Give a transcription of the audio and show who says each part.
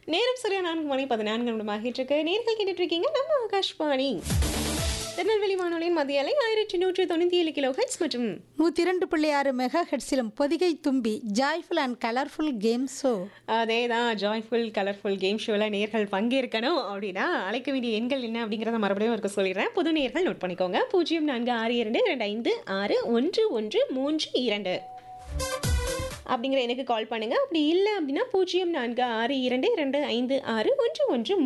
Speaker 1: நேரம் சரியா நான்கு மணி பதினான்கு நிமிடமாகிட்டு இருக்கு நேர்கள் கேட்டுட்டு இருக்கீங்க நம்ம ஆகாஷ்வாணி திருநெல்வேலி வானொலியின் மத்திய அலை ஆயிரத்தி நூற்றி தொண்ணூற்றி ஏழு கிலோ ஹெட்ஸ் மற்றும்
Speaker 2: நூற்றி இரண்டு புள்ளி ஆறு மெகா ஹெட்ஸிலும் Pothigai Thumbi joyful and colourful game show
Speaker 1: அதே தான் ஜாய்ஃபுல் கலர்ஃபுல் கேம் ஷோவில் நேர்கள் பங்கேற்கணும் அப்படின்னா அழைக்க வேண்டிய எண்கள் என்ன அப்படிங்கிறத மறுபடியும் இருக்க சொல்லிடுறேன் புது நேர்கள் நோட் பண்ணிக்கோங்க பூஜ்ஜியம் நான்கு ஆறு இரண்டு இரண்டு ஐந்து ஆறு ஒன்று ஒன்று மூன்று இரண்டு அப்படிங்கிற எனக்கு கால் பண்ணுங்க அப்படி இல்லை அப்படின்னா பூஜ்ஜியம் நான்கு ஆறு இரண்டு இரண்டு ஐந்து ஆறு ஒன்று ஒன்று